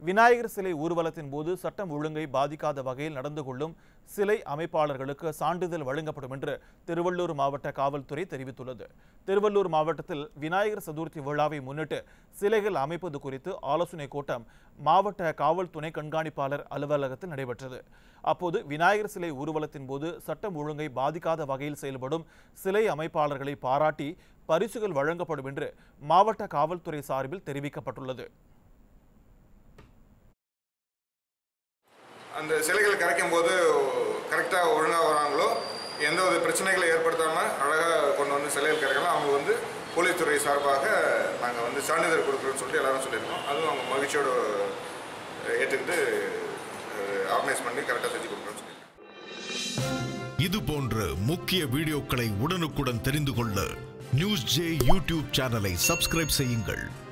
விநாயகர் சிலை ஊர்வலத்தின் போது சட்டம் ஒழுங்கை பாதிக்காத வகையில் நடந்து கொள்ளும் சிலை அமைப்பாளர்களுக்கு சான்றிதழ் வழங்கப்படும் என்று திருவள்ளூர் மாவட்ட காவல்துறை தெரிவித்துள்ளது திருவள்ளூர் மாவட்டத்தில் விநாயகர் சதுர்த்தி விழாவை முன்னிட்டு சிலைகள் அமைப்பது குறித்து ஆலோசனை கூட்டம் மாவட்ட காவல் துணை கண்காணிப்பாளர் அலுவலகத்தில் நடைபெற்றது அப்போது விநாயகர் சிலை ஊர்வலத்தின் போது சட்டம் ஒழுங்கை பாதிக்காத வகையில் செயல்படும் சிலை அமைப்பாளர்களை பாராட்டி பரிசுகள் வழங்கப்படும் என்று மாவட்ட காவல்துறை சார்பில் தெரிவிக்கப்பட்டுள்ளது அந்த சிலைகள் கரைக்கும் போது கரெக்டாக ஒழுங்காக வராங்களோ எந்த ஒரு பிரச்சனைகளை ஏற்படுத்தாமல் அழகாக கொண்டு வந்து சிலைகள் கரைக்கலாம் அவங்க வந்து போலீஸ் துறை சார்பாக நாங்கள் வந்து சான்றிதழ் கொடுக்குறோன்னு சொல்லிட்டு எல்லாரும் சொல்லியிருக்கோம் அதுவும் அவங்க மகிழ்ச்சியோடு ஏற்றுக்கிட்டு ஆர்கனைஸ் பண்ணி கரெக்டாக செஞ்சு கொடுக்குறோன்னு சொல்லியிருக்கோம் இது போன்ற முக்கிய வீடியோக்களை உடனுக்குடன் தெரிந்து கொள்ள நியூஸ் ஜே யூடியூப் சேனலை சப்ஸ்கிரைப் செய்யுங்கள்